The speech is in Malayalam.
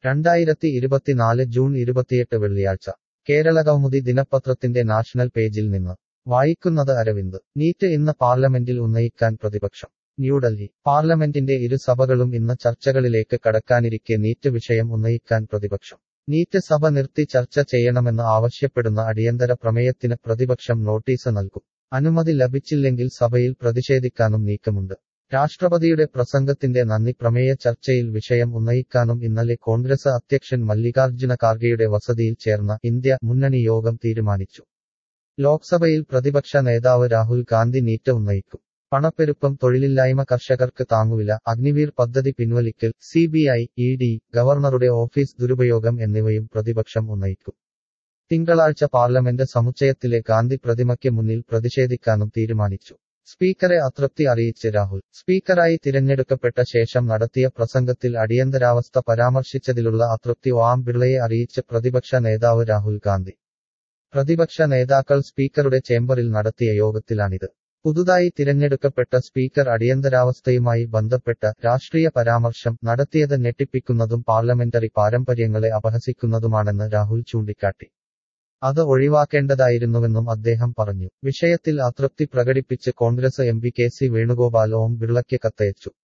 രണ്ടായിരത്തി ഇരുപത്തിനാല് ജൂൺ ഇരുപത്തിയെട്ട് വെള്ളിയാഴ്ച കേരള കൗമുദി ദിനപത്രത്തിന്റെ നാഷണൽ പേജിൽ നിന്ന് വായിക്കുന്നത് അരവിന്ദ് നീറ്റ് ഇന്ന് പാർലമെന്റിൽ ഉന്നയിക്കാൻ പ്രതിപക്ഷം ന്യൂഡൽഹി പാർലമെന്റിന്റെ ഇരു സഭകളും ഇന്ന് ചർച്ചകളിലേക്ക് കടക്കാനിരിക്കെ നീറ്റ് വിഷയം ഉന്നയിക്കാൻ പ്രതിപക്ഷം നീറ്റ് സഭ നിർത്തി ചർച്ച ചെയ്യണമെന്ന് ആവശ്യപ്പെടുന്ന അടിയന്തര പ്രമേയത്തിന് പ്രതിപക്ഷം നോട്ടീസ് നൽകും അനുമതി ലഭിച്ചില്ലെങ്കിൽ സഭയിൽ പ്രതിഷേധിക്കാനും നീക്കമുണ്ട് രാഷ്ട്രപതിയുടെ പ്രസംഗത്തിന്റെ നന്ദി പ്രമേയ ചർച്ചയിൽ വിഷയം ഉന്നയിക്കാനും ഇന്നലെ കോൺഗ്രസ് അധ്യക്ഷൻ മല്ലികാർജ്ജുന ഖാർഗെയുടെ വസതിയിൽ ചേർന്ന ഇന്ത്യ മുന്നണി യോഗം തീരുമാനിച്ചു ലോക്സഭയിൽ പ്രതിപക്ഷ നേതാവ് രാഹുൽ ഗാന്ധി നീറ്റ് ഉന്നയിക്കും പണപ്പെരുപ്പം തൊഴിലില്ലായ്മ കർഷകർക്ക് താങ്ങുവില അഗ്നിവീർ പദ്ധതി പിൻവലിക്കൽ C B I E D ഗവർണറുടെ ഓഫീസ് ദുരുപയോഗം എന്നിവയും പ്രതിപക്ഷം ഉന്നയിക്കും തിങ്കളാഴ്ച പാർലമെന്റ് സമുച്ചയത്തിലെ ഗാന്ധി പ്രതിമയ്ക്ക് മുന്നിൽ പ്രതിഷേധിക്കാനും തീരുമാനിച്ചു സ്പീക്കറെ അതൃപ്തി അറിയിച്ച് രാഹുൽ സ്പീക്കറായി തിരഞ്ഞെടുക്കപ്പെട്ട ശേഷം നടത്തിയ പ്രസംഗത്തിൽ അടിയന്തരാവസ്ഥ പരാമർശിച്ചതിലുള്ള അതൃപ്തി ഓം ബിർളയെ അറിയിച്ച് പ്രതിപക്ഷ നേതാവ് രാഹുൽ ഗാന്ധി പ്രതിപക്ഷ നേതാക്കൾ സ്പീക്കറുടെ ചേംബറിൽ നടത്തിയ യോഗത്തിലാണിത് പുതുതായി തിരഞ്ഞെടുക്കപ്പെട്ട സ്പീക്കർ അടിയന്തരാവസ്ഥയുമായി ബന്ധപ്പെട്ട രാഷ്ട്രീയ പരാമർശം നടത്തിയത് ഞെട്ടിപ്പിക്കുന്നതും പാർലമെന്ററി പാരമ്പര്യങ്ങളെ അപഹസിക്കുന്നതുമാണെന്ന് രാഹുൽ ചൂണ്ടിക്കാട്ടി അത് ഒഴിവാക്കേണ്ടതായിരുന്നുവെന്നും അദ്ദേഹം പറഞ്ഞു വിഷയത്തിൽ അതൃപ്തി പ്രകടിപ്പിച്ച് Congress M P K C Venugopal Om ബിർളയ്ക്ക് കത്തയച്ചു